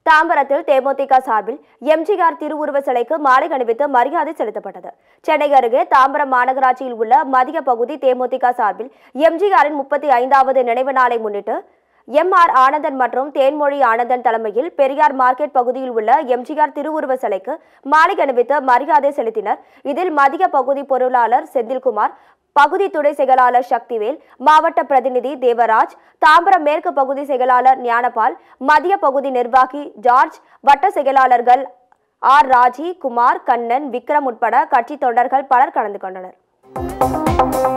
தாம்பரத்தில் தேமுதிக சார்பில் எம்ஜிஆர் திருவுருவ சிலைக்கு மாலை அணிவித்து மரியாதை செலுத்தப்பட்டது சென்னை அருகே தாம்பரம் மாநகராட்சியில் உள்ள மதிய பகுதி தேமுதிக சார்பில் எம்ஜிஆரின் முப்பத்தி ஐந்தாவது நினைவு நாளை முன்னிட்டு எம் ஆர் ஆனந்தன் மற்றும் தேன்மொழி ஆனந்தன் தலைமையில் பெரியார் மார்க்கெட் பகுதியில் உள்ள எம்ஜிஆர் திருவுருவ சிலைக்கு மாலை அணிவித்து மரியாதை செலுத்தினர் இதில் மதிய பகுதி பொருளாளர் செந்தில்குமார் பகுதி துணை செயலாளர் சக்திவேல் மாவட்ட பிரதிநிதி தேவராஜ் தாம்பரம் மேற்கு பகுதி செயலாளர் ஞானபால் மத்திய பகுதி நிர்வாகி ஜார்ஜ் வட்ட செயலாளர்கள் ஆர் ராஜி குமார் கண்ணன் விக்ரம் உட்பட கட்சி தொண்டர்கள் பலர் கலந்து கொண்டனர்